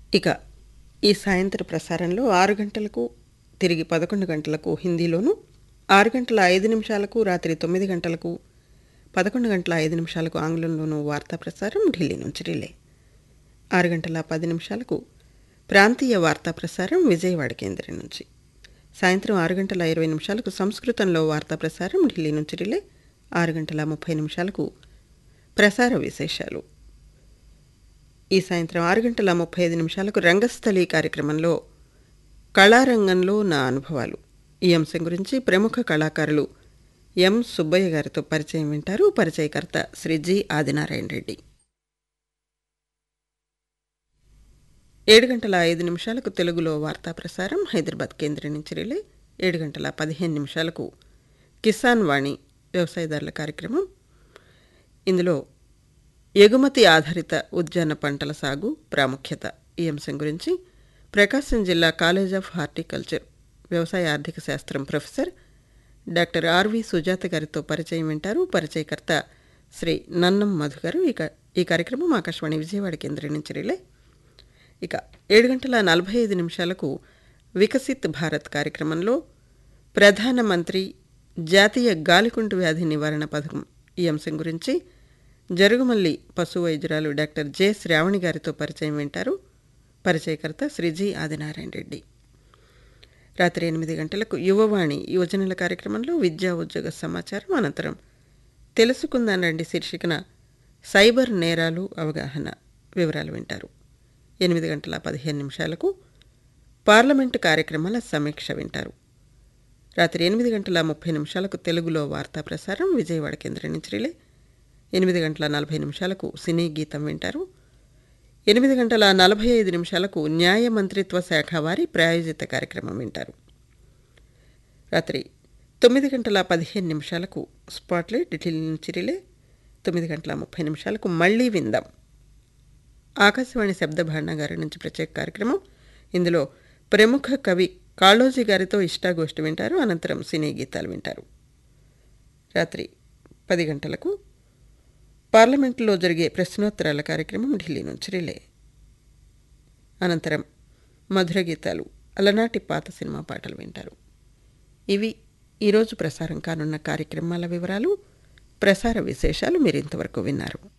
ఇక ఈ సాయంత్రం ప్రసారంలో ఆరు గంటలకు తిరిగి పదకొండు గంటలకు హిందీలోను ఆరు గంటల ఐదు నిమిషాలకు రాత్రి తొమ్మిది గంటలకు పదకొండు గంటల ఐదు నిమిషాలకు ఆంగ్లంలోనూ వార్తా ప్రసారం ఢిల్లీ నుంచి రిలే ఆరు గంటల పది నిమిషాలకు ప్రాంతీయ వార్తా ప్రసారం విజయవాడ కేంద్రం నుంచి సాయంత్రం ఆరు గంటల ఇరవై నిమిషాలకు సంస్కృతంలో వార్తా ప్రసారం ఢిల్లీ నుంచి రిలే ఆరు గంటల ముప్పై నిమిషాలకు ప్రసార విశేషాలు ఈ సాయంత్రం ఆరు గంటల ముప్పై ఐదు నిమిషాలకు రంగస్థలి కార్యక్రమంలో కళారంగంలో నా అనుభవాలు ఈ అంశం గురించి ప్రముఖ కళాకారులు ఎం సుబ్బయ్య గారితో పరిచయం వింటారు పరిచయకర్త శ్రీ జి ఆదినారాయణ రెడ్డి ఏడు గంటల ఐదు నిమిషాలకు తెలుగులో వార్తా ప్రసారం హైదరాబాద్ కేంద్రం నుంచి రిలే ఏడు గంటల పదిహేను నిమిషాలకు కిసాన్ వాణి వ్యవసాయదారుల కార్యక్రమం ఇందులో ఎగుమతి ఆధారిత ఉద్యాన పంటల సాగు ప్రాముఖ్యత ఈ అంశం గురించి ప్రకాశం జిల్లా కాలేజ్ ఆఫ్ హార్టికల్చర్ వ్యవసాయ ఆర్థిక శాస్త్రం ప్రొఫెసర్ డాక్టర్ ఆర్వి సుజాత గారితో పరిచయం వింటారు పరిచయకర్త శ్రీ నన్నం మధు గారు ఇక ఈ కార్యక్రమం ఆకాశవాణి విజయవాడ కేంద్రం నుంచి రిలే ఇక ఏడు గంటల నలభై ఐదు నిమిషాలకు వికసిత్ భారత్ కార్యక్రమంలో ప్రధానమంత్రి జాతీయ గాలికుంటు వ్యాధి నివారణ పథకం ఈ అంశం గురించి జరుగుమల్లి పశు వైద్యురాలు డాక్టర్ జె శ్రావణి గారితో పరిచయం వింటారు పరిచయకర్త శ్రీజీ ఆదినారాయణ రెడ్డి రాత్రి ఎనిమిది గంటలకు యువవాణి యువజనుల కార్యక్రమంలో విద్యా ఉద్యోగ సమాచారం అనంతరం తెలుసుకుందాం రండి శీర్షికన సైబర్ నేరాలు అవగాహన వివరాలు వింటారు ఎనిమిది గంటల పదిహేను నిమిషాలకు పార్లమెంటు కార్యక్రమాల సమీక్ష వింటారు రాత్రి ఎనిమిది గంటల ముప్పై నిమిషాలకు తెలుగులో వార్తా ప్రసారం విజయవాడ కేంద్రం నుంచి రిలే ఎనిమిది గంటల నలభై నిమిషాలకు సినీ గీతం వింటారు ఎనిమిది గంటల నలభై ఐదు నిమిషాలకు న్యాయ మంత్రిత్వ శాఖ వారి ప్రాయోజిత కార్యక్రమం వింటారు రాత్రి తొమ్మిది గంటల పదిహేను నిమిషాలకు స్పాట్లైట్ ఢిల్లీ నుంచి రిలే తొమ్మిది గంటల ముప్పై నిమిషాలకు మళ్ళీ విందాం ఆకాశవాణి శబ్ద భాండాగారి నుంచి ప్రత్యేక కార్యక్రమం ఇందులో ప్రముఖ కవి కాళోజీ గారితో ఇష్టాగోష్ఠి వింటారు అనంతరం సినీ గీతాలు వింటారు రాత్రి పది గంటలకు పార్లమెంటులో జరిగే ప్రశ్నోత్తరాల కార్యక్రమం ఢిల్లీ నుంచి రిలే అనంతరం మధుర గీతాలు అలనాటి పాత సినిమా పాటలు వింటారు ఇవి ఈరోజు ప్రసారం కానున్న కార్యక్రమాల వివరాలు ప్రసార విశేషాలు మీరు ఇంతవరకు విన్నారు